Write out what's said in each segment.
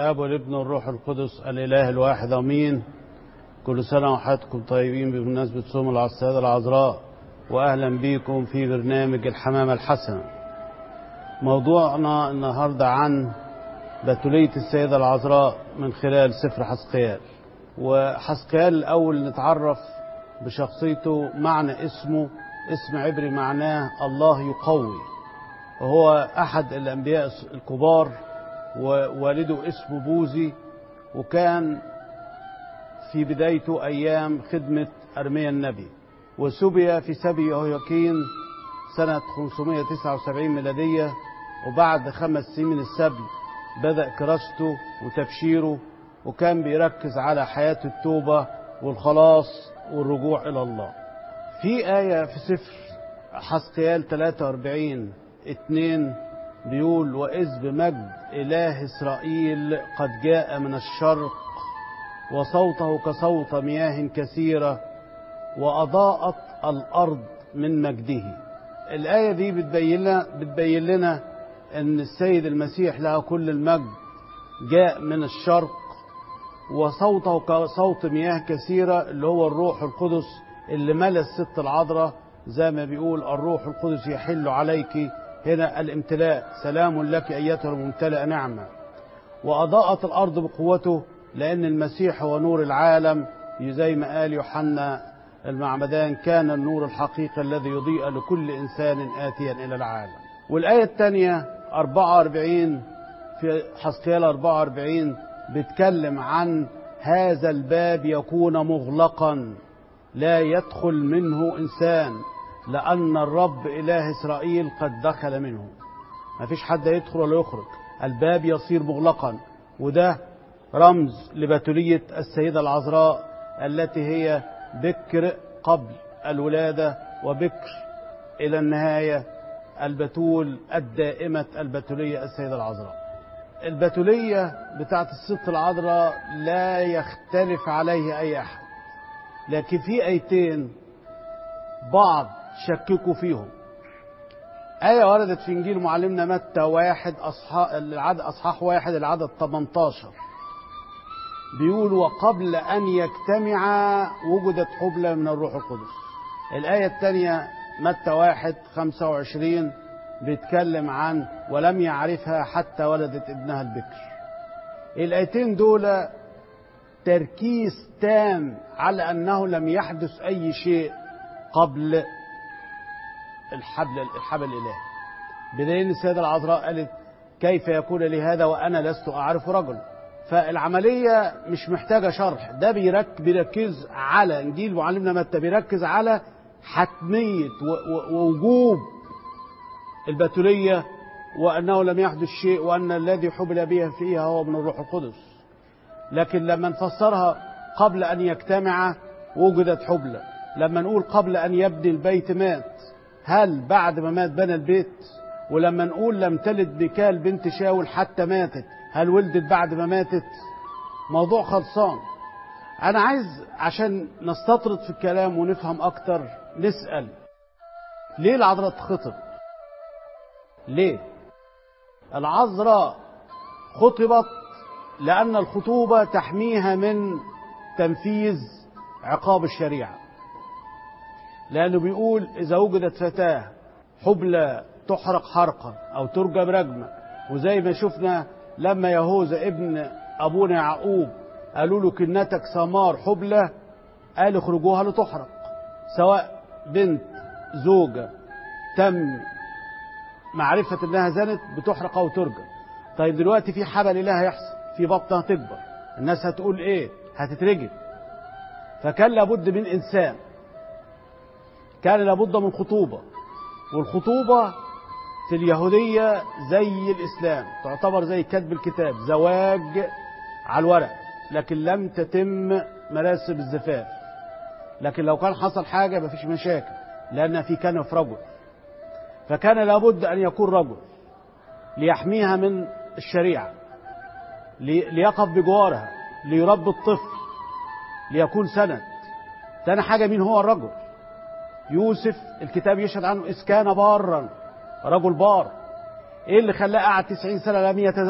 الاب والابن والروح القدس الاله الواحد امين كل سنه وحياتكم طيبين بمناسبه صوم السيده العذراء واهلا بكم في برنامج الحمامه الحسنه موضوعنا النهارده عن بتوليه السيده العذراء من خلال سفر حسقيال وحسقيال الاول نتعرف بشخصيته معنى اسمه اسم عبري معناه الله يقوي وهو احد الانبياء الكبار ووالده اسمه بوزي وكان في بدايته أيام خدمة أرميا النبي وسبي في سبي يهوياكين سنة 579 ميلادية وبعد خمس سنين من السبي بدأ كراسته وتبشيره وكان بيركز على حياة التوبة والخلاص والرجوع إلى الله في آية في سفر حسقيال 43 2 بيقول وإذ بمجد إله إسرائيل قد جاء من الشرق وصوته كصوت مياه كثيرة وأضاءت الأرض من مجده الآية دي بتبين لنا, بتبين لنا أن السيد المسيح له كل المجد جاء من الشرق وصوته كصوت مياه كثيرة اللي هو الروح القدس اللي ملا الست العذراء زي ما بيقول الروح القدس يحل عليك هنا الامتلاء سلام لك أيتها الممتلئة نعمة وأضاءت الأرض بقوته لأن المسيح هو نور العالم زي ما قال يوحنا المعمدان كان النور الحقيقي الذي يضيء لكل إنسان آتيا إلى العالم والآية الثانية 44 في حسقيال 44 بيتكلم عن هذا الباب يكون مغلقا لا يدخل منه إنسان لأن الرب إله إسرائيل قد دخل منه ما فيش حد يدخل ولا يخرج الباب يصير مغلقا وده رمز لبتولية السيدة العذراء التي هي بكر قبل الولادة وبكر إلى النهاية البتول الدائمة البتولية السيدة العذراء البتولية بتاعت الست العذراء لا يختلف عليه أي أحد لكن في آيتين بعض شككوا فيهم آية وردت في إنجيل معلمنا متى واحد أصحاح العدد أصحاح واحد العدد 18 بيقول وقبل أن يجتمع وجدت حبلى من الروح القدس الآية الثانية متى واحد 25 بيتكلم عن ولم يعرفها حتى ولدت ابنها البكر الآيتين دول تركيز تام على أنه لم يحدث أي شيء قبل الحبل الحبل الالهي بدليل السيده العذراء قالت كيف يكون لي هذا وانا لست اعرف رجل فالعمليه مش محتاجه شرح ده بيرك بيركز على انجيل معلمنا متى بيركز على حتميه ووجوب البتوليه وانه لم يحدث شيء وان الذي حبل بها فيها هو من الروح القدس لكن لما نفسرها قبل ان يجتمع وجدت حبلى لما نقول قبل ان يبني البيت مات هل بعد ما مات بنى البيت ولما نقول لم تلد بكال بنت شاول حتى ماتت هل ولدت بعد ما ماتت موضوع خلصان انا عايز عشان نستطرد في الكلام ونفهم اكتر نسال ليه العذراء تخطب ليه العذراء خطبت لان الخطوبه تحميها من تنفيذ عقاب الشريعه لأنه بيقول إذا وجدت فتاة حبلى تحرق حرقا أو ترجم رجمة وزي ما شفنا لما يهوذا ابن أبونا يعقوب قالوا له كنتك سمار حبلى قال اخرجوها لتحرق سواء بنت زوجة تم معرفة انها زنت بتحرق او ترجم طيب دلوقتي في حبل اله هيحصل في بطنها تكبر الناس هتقول ايه هتترجم فكان لابد من انسان كان لابد من خطوبة والخطوبة في اليهودية زي الإسلام تعتبر زي كتب الكتاب زواج على الورق لكن لم تتم مراسم الزفاف لكن لو كان حصل حاجة مفيش مشاكل لأن في كنف رجل فكان لابد أن يكون رجل ليحميها من الشريعة ليقف بجوارها ليربي الطفل ليكون سند تاني حاجة مين هو الرجل يوسف الكتاب يشهد عنه إذ كان بارا رجل بار ايه اللي خلاه قعد 90 سنه لم يتزوج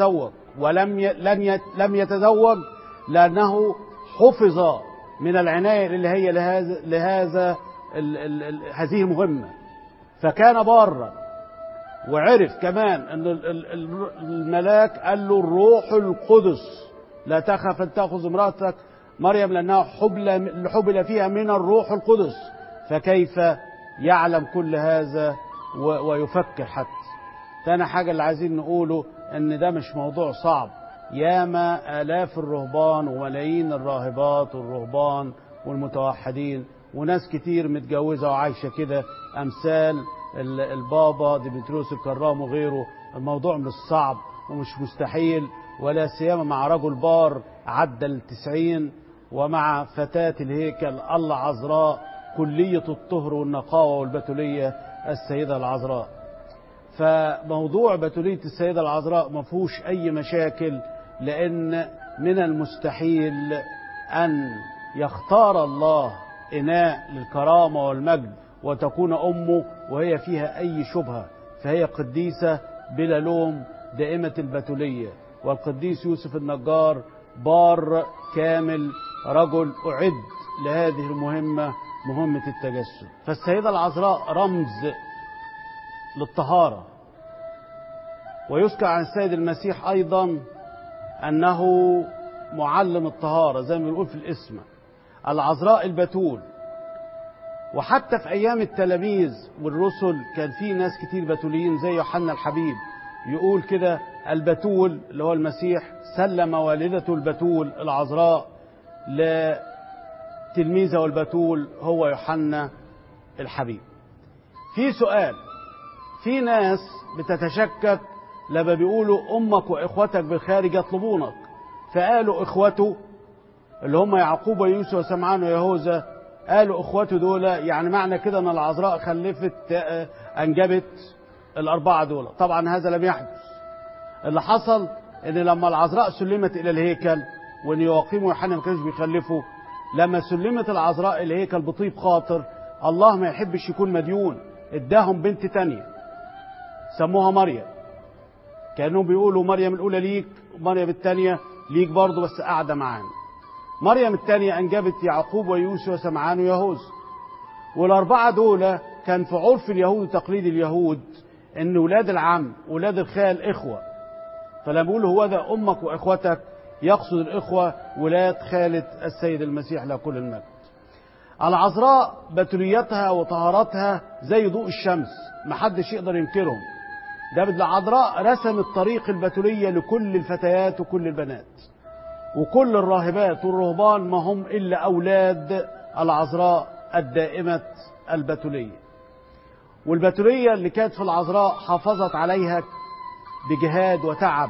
ولم ي... لن يت... لم يتزوج لأنه حفظ من العناية اللي هي لهذا لهذا ال... ال... ال... هذه المهمة فكان بارا وعرف كمان ان ال- ال- ال- الملاك قال له الروح القدس لا تخف ان تاخذ امراتك مريم لانها حبل حبل فيها من الروح القدس فكيف يعلم كل هذا و- ويفكر حتى تاني حاجة اللي عايزين نقوله ان ده مش موضوع صعب ياما آلاف الرهبان وملايين الراهبات والرهبان والمتوحدين وناس كتير متجوزة وعايشة كده أمثال ال- البابا ديمتريوس الكرام وغيره الموضوع مش صعب ومش مستحيل ولا سيما مع رجل بار عدى التسعين ومع فتاة الهيكل الله عذراء كلية الطهر والنقاوة والبتولية السيدة العذراء فموضوع بتولية السيدة العذراء ما فيهوش أي مشاكل لأن من المستحيل أن يختار الله إناء للكرامة والمجد وتكون أمه وهي فيها أي شبهة فهي قديسة بلا لوم دائمة البتولية والقديس يوسف النجار بار كامل رجل أعد لهذه المهمة مهمة التجسد فالسيدة العذراء رمز للطهارة ويذكر عن السيد المسيح أيضا أنه معلم الطهارة زي ما بنقول في الاسم العذراء البتول وحتى في أيام التلاميذ والرسل كان في ناس كتير بتوليين زي يوحنا الحبيب يقول كده البتول اللي هو المسيح سلم والدته البتول العذراء لتلميذه البتول هو يوحنا الحبيب في سؤال في ناس بتتشكك لما بيقولوا امك واخوتك بالخارج يطلبونك فقالوا اخوته اللي هم يعقوب ويوسف وسمعان ويهوذا قالوا اخوته دول يعني معنى كده ان العذراء خلفت آه، انجبت الاربعه دول طبعا هذا لم يحدث اللي حصل ان لما العذراء سلمت الى الهيكل وان يواقيم ويوحنا ما كانوش بيخلفوا لما سلمت العذراء الى الهيكل بطيب خاطر الله ما يحبش يكون مديون اداهم بنت تانية سموها مريم كانهم بيقولوا مريم الاولى ليك ومريم الثانيه ليك برضه بس قاعده معانا مريم الثانيه انجبت يعقوب ويوسف وسمعان ويهوذا والاربعه دول كان في عرف اليهود وتقليد اليهود ان ولاد العم ولاد الخال اخوه فلما بيقول هو ده امك واخوتك يقصد الاخوه ولاد خاله السيد المسيح له كل المجد العذراء بتوليتها وطهارتها زي ضوء الشمس محدش يقدر ينكرهم ده العذراء رسمت طريق البتولية لكل الفتيات وكل البنات وكل الراهبات والرهبان ما هم إلا أولاد العذراء الدائمة البتولية والبتولية اللي كانت في العذراء حافظت عليها بجهاد وتعب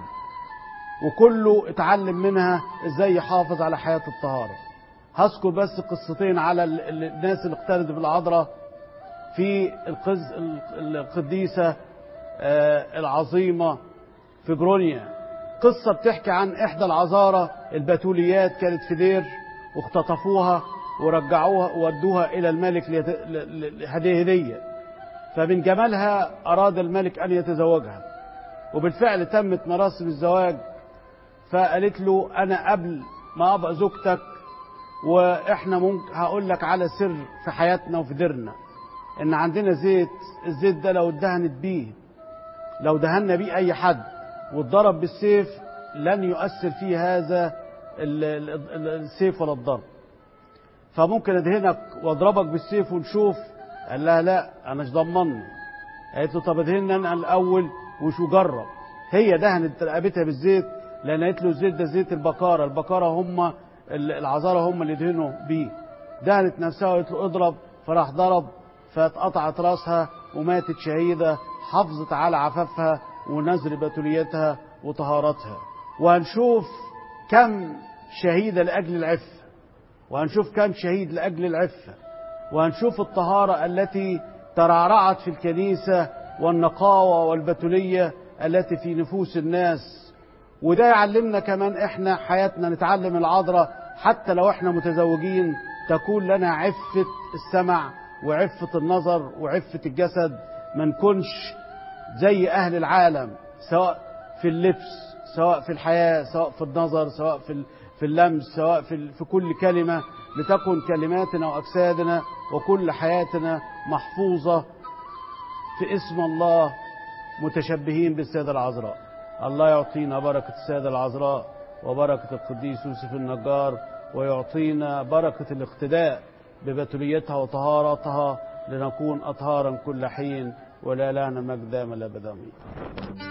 وكله اتعلم منها ازاي يحافظ على حياة الطهارة هذكر بس قصتين على ال- ال- الناس اللي اقترضوا بالعذراء في القز ال- القديسة آه، العظيمة في جرونيا قصة بتحكي عن إحدى العذارى البتوليات كانت في دير واختطفوها ورجعوها وودوها إلى الملك ليت- ل- ل- هدية هدية فمن جمالها أراد الملك أن يتزوجها وبالفعل تمت مراسم الزواج فقالت له أنا قبل ما أبقى زوجتك وإحنا ممكن هقول لك على سر في حياتنا وفي ديرنا إن عندنا زيت الزيت ده لو اتدهنت بيه لو دهنا بيه أي حد واتضرب بالسيف لن يؤثر فيه هذا ال- ال- ال- السيف ولا الضرب فممكن ادهنك واضربك بالسيف ونشوف قال لها لا انا مش ضمني قالت له طب ادهننا انا الاول وشو جرب هي دهنت رقبتها بالزيت لان قالت له الزيت ده زيت البكاره البكاره هم ال- العذارى هم اللي دهنوا بيه دهنت نفسها وقالت له اضرب فراح ضرب فاتقطعت راسها وماتت شهيده حافظت على عفافها ونزر بتوليتها وطهارتها وهنشوف كم شهيده لاجل العفه وهنشوف كم شهيد لأجل العفة وهنشوف الطهارة التي ترعرعت في الكنيسة والنقاوة والبتولية التي في نفوس الناس وده يعلمنا كمان احنا حياتنا نتعلم العذراء حتى لو احنا متزوجين تكون لنا عفة السمع وعفة النظر وعفة الجسد ما نكونش زي أهل العالم سواء في اللبس سواء في الحياة سواء في النظر سواء في في اللمس سواء في في كل كلمة لتكن كلماتنا وأجسادنا وكل حياتنا محفوظة في اسم الله متشبهين بالسيدة العذراء الله يعطينا بركة السيدة العذراء وبركة القديس يوسف النجار ويعطينا بركة الاقتداء ببتوليتها وطهارتها لنكون أطهارا كل حين ولا لنا مجد من الأبد آمين